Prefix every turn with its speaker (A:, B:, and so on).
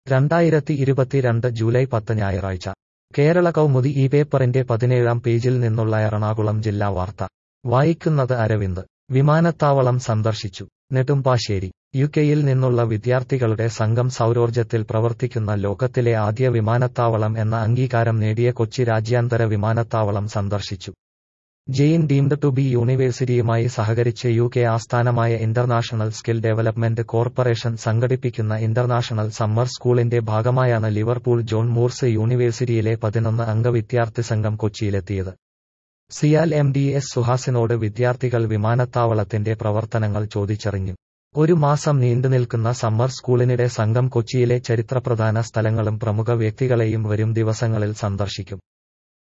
A: രണ്ടായിരത്തി ഇരുപത്തിരണ്ട് ജൂലൈ പത്ത് ഞായറാഴ്ച കേരള കൗമുദി ഈ പേപ്പറിന്റെ പതിനേഴാം പേജിൽ നിന്നുള്ള എറണാകുളം ജില്ലാ വാർത്ത വായിക്കുന്നത് അരവിന്ദ് വിമാനത്താവളം സന്ദർശിച്ചു നെടുമ്പാശ്ശേരി യുകെയിൽ നിന്നുള്ള വിദ്യാർത്ഥികളുടെ സംഘം സൗരോർജ്ജത്തിൽ പ്രവർത്തിക്കുന്ന ലോകത്തിലെ ആദ്യ വിമാനത്താവളം എന്ന അംഗീകാരം നേടിയ കൊച്ചി രാജ്യാന്തര വിമാനത്താവളം സന്ദർശിച്ചു ജെയിൻ ഡീംഡ് ടു ബി യൂണിവേഴ്സിറ്റിയുമായി സഹകരിച്ച് യു കെ ആസ്ഥാനമായ ഇന്റർനാഷണൽ സ്കിൽ ഡെവലപ്മെന്റ് കോർപ്പറേഷൻ സംഘടിപ്പിക്കുന്ന ഇന്റർനാഷണൽ സമ്മർ സ്കൂളിന്റെ ഭാഗമായാണ് ലിവർപൂൾ ജോൺ മൂർസ് യൂണിവേഴ്സിറ്റിയിലെ പതിനൊന്ന് അംഗ വിദ്യാർത്ഥി സംഘം കൊച്ചിയിലെത്തിയത് സിയാൽ എം ഡി എസ് സുഹാസിനോട് വിദ്യാർത്ഥികൾ വിമാനത്താവളത്തിന്റെ പ്രവർത്തനങ്ങൾ ചോദിച്ചറിഞ്ഞു ഒരു മാസം നീണ്ടുനിൽക്കുന്ന സമ്മർ സ്കൂളിനിടെ സംഘം കൊച്ചിയിലെ ചരിത്രപ്രധാന സ്ഥലങ്ങളും പ്രമുഖ വ്യക്തികളെയും വരും ദിവസങ്ങളിൽ സന്ദർശിക്കും